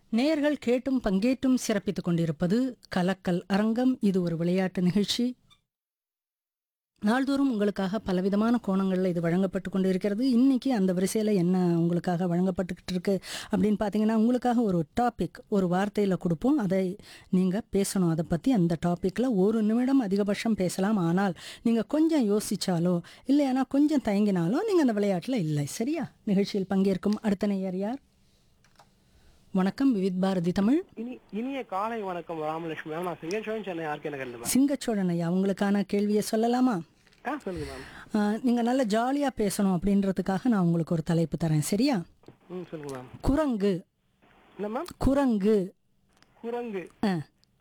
நேயர்கள் கேட்டும் பங்கேற்றும் சிறப்பித்துக் கொண்டிருப்பது கலக்கல் அரங்கம் இது ஒரு விளையாட்டு நிகழ்ச்சி நாள்தோறும் உங்களுக்காக பலவிதமான கோணங்களில் இது வழங்கப்பட்டு கொண்டு இருக்கிறது இன்னைக்கு அந்த வரிசையில் என்ன உங்களுக்காக வழங்கப்பட்டுக்கிட்டு இருக்கு அப்படின்னு பார்த்தீங்கன்னா உங்களுக்காக ஒரு டாபிக் ஒரு வார்த்தையில் கொடுப்போம் அதை நீங்கள் பேசணும் அதை பற்றி அந்த டாப்பிக்கில் ஒரு நிமிடம் அதிகபட்சம் பேசலாம் ஆனால் நீங்கள் கொஞ்சம் யோசிச்சாலோ இல்லையானா கொஞ்சம் தயங்கினாலோ நீங்கள் அந்த விளையாட்டில் இல்லை சரியா நிகழ்ச்சியில் பங்கேற்கும் அடுத்த நேயர் யார் வணக்கம் விவித் பாரதி தமிழ் இனி இனிய காலை வணக்கம் ராமலட்சுமி மேம் நான் சிங்கச்சோழன் சென்னை ஆர்கே நகர்ல மேம் சிங்கச்சோழன் ஐயா உங்களுக்கான கேள்வியை சொல்லலாமா ஆ சொல்லுங்க மேம் ஆ, நீங்க நல்ல ஜாலியா பேசணும் அப்படின்றதுக்காக நான் உங்களுக்கு ஒரு தலைப்பு தரேன் சரியா ம் சொல்லுங்க மேம் குரங்கு என்ன மேம் குரங்கு குரங்கு ஆ,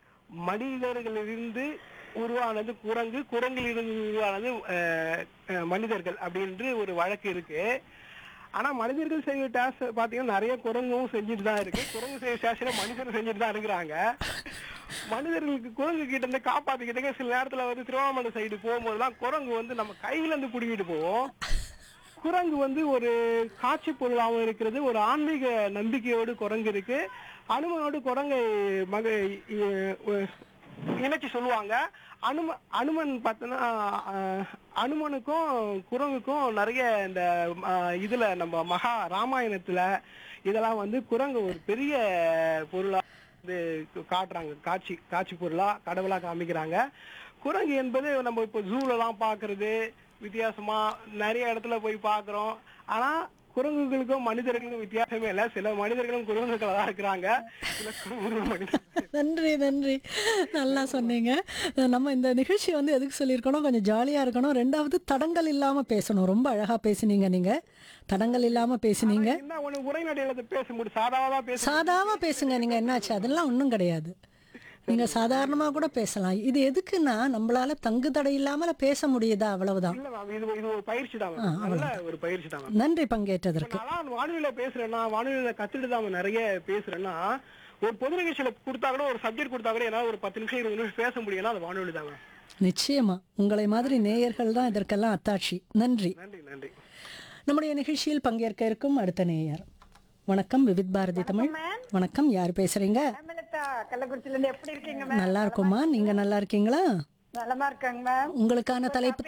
மனிதர்களிலிருந்து உருவானது குரங்கு குரங்கிலிருந்து உருவானது அஹ், அஹ், மனிதர்கள் அப்படின்று ஒரு வழக்கு இருக்கு ஆனா மனிதர்கள் செய்ய டாஸ் பாத்தீங்கன்னா நிறைய குரங்கும் செஞ்சுட்டு தான் இருக்கு குரங்கு செய்ய டாஸ்ல மனிதர்கள் செஞ்சுட்டு தான் இருக்கிறாங்க மனிதர்களுக்கு குரங்கு கிட்ட இருந்து காப்பாத்திக்கிட்டே சில நேரத்துல வந்து திருவண்ணாமலை சைடு போகும்போதெல்லாம் குரங்கு வந்து நம்ம கையில இருந்து புடுங்கிட்டு போவோம் குரங்கு வந்து ஒரு காட்சி பொருளாகவும் இருக்கிறது ஒரு ஆன்மீக நம்பிக்கையோடு குரங்கு இருக்கு அனுமனோடு குரங்கை மக இ- ஒ- இணைச்சு சொல்லுவாங்க அனும அனுமன் பார்த்தோன்னா அஹ், அனுமனுக்கும் குரங்குக்கும் நிறைய இந்த அஹ், இதுல நம்ம மகா ராமாயணத்துல இதெல்லாம் வந்து குரங்கு ஒரு பெரிய பொருளா வந்து காட்டுறாங்க காட்சி காட்சி பொருளா கடவுளா காமிக்கிறாங்க குரங்கு என்பது நம்ம இப்போ ஜூலெல்லாம் பார்க்கிறது வித்தியாசமா நிறைய இடத்துல போய் பார்க்குறோம் ஆனா குரங்குகளுக்கும் மனிதர்களுக்கும் வித்தியாசமே இல்லை சில மனிதர்களும் குரங்குகளா தான் இருக்கிறாங்க சில குரங்குகளும் மனிதர்கள் நன்றி நன்றி நல்லா சொன்னீங்க நம்ம இந்த நிகழ்ச்சி வந்து எதுக்கு சொல்லியிருக்கணும் கொஞ்சம் ஜாலியா இருக்கணும் ரெண்டாவது தடங்கள் இல்லாம பேசணும் ரொம்ப அழகா பேசுனீங்க நீங்க தடங்கள் இல்லாம பேசுனீங்க என்ன ஒண்ணு உரைநடையில பேச முடியும் சாதாவா பேச சாதாவா பேசுங்க நீங்க என்னாச்சு அதெல்லாம் ஒன்றும் கிடையாது நீங்க சாதாரணமா கூட பேசலாம் இது எதுக்குன்னா நம்மளால தங்கு தடை இல்லாமல பேச முடியுதா அவ்வளவுதான் இல்ல மேம் இது இது ஒரு பயிற்சி தான் மேம் நல்ல ஒரு பயிற்சி தான் மேம் நன்றி பங்கேற்றதற்கு நான் வானொலியில பேசுறேன்னா வானொலியில கத்துட்டு தான் நிறைய பேசுறேன்னா ஒரு பொது நிகழ்ச்சியில கொடுத்தா கூட ஒரு சப்ஜெக்ட் கொடுத்தா கூட என்னால ஒரு பத்து நிமிஷம் இருபது நிமிஷம் பேச முடியும்னா அது வானொலி தான் மேம் நிச்சயமா உங்களை மாதிரி நேயர்கள் தான் இதற்கெல்லாம் அத்தாட்சி நன்றி நன்றி நன்றி நம்முடைய நிகழ்ச்சியில் பங்கேற்க இருக்கும் அடுத்த நேயர் வணக்கம் விவித் பாரதி தமிழ் வணக்கம் யார் பேசுறீங்க ஹேமலதா கள்ளக்குறிச்சில இருந்து எப்படி இருக்கீங்க மேம் நல்லா இருக்குமா நீங்க நல்லா இருக்கீங்களா நலமா இருக்காங்க மேம் உங்களுக்கான தலைப்பு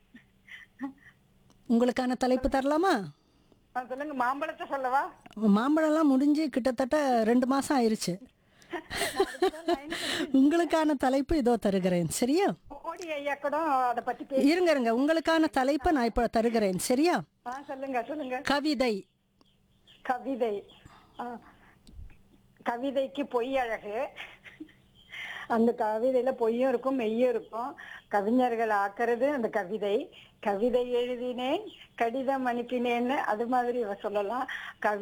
உங்களுக்கான தலைப்பு தரலாமா ஆ, சொல்லுங்க மாம்பழத்தை சொல்லவா மாம்பழம்லாம் முடிஞ்சு கிட்டத்தட்ட ரெண்டு மாசம் ஆயிருச்சு உங்களுக்கான தலைப்பு இதோ தருகிறேன் சரியா மோடி ஐயா கூட அதை பத்தி பேசி இருங்க இருங்க உங்களுக்கான தலைப்பை நான் இப்போ தருகிறேன் சரியா ஆ சொல்லுங்க சொல்லுங்க கவிதை கவிதை ஆ, கவிதைக்கு பொய் அழகு அந்த கவிதையில பொய்யும் இருக்கும் மெய்யும் இருக்கும் கவிஞர்கள் ஆக்குறது அந்த கவிதை கவிதை எழுதினேன் கடிதம் அனுப்பினேன்னு அது மாதிரி இவ சொல்லலாம் கவி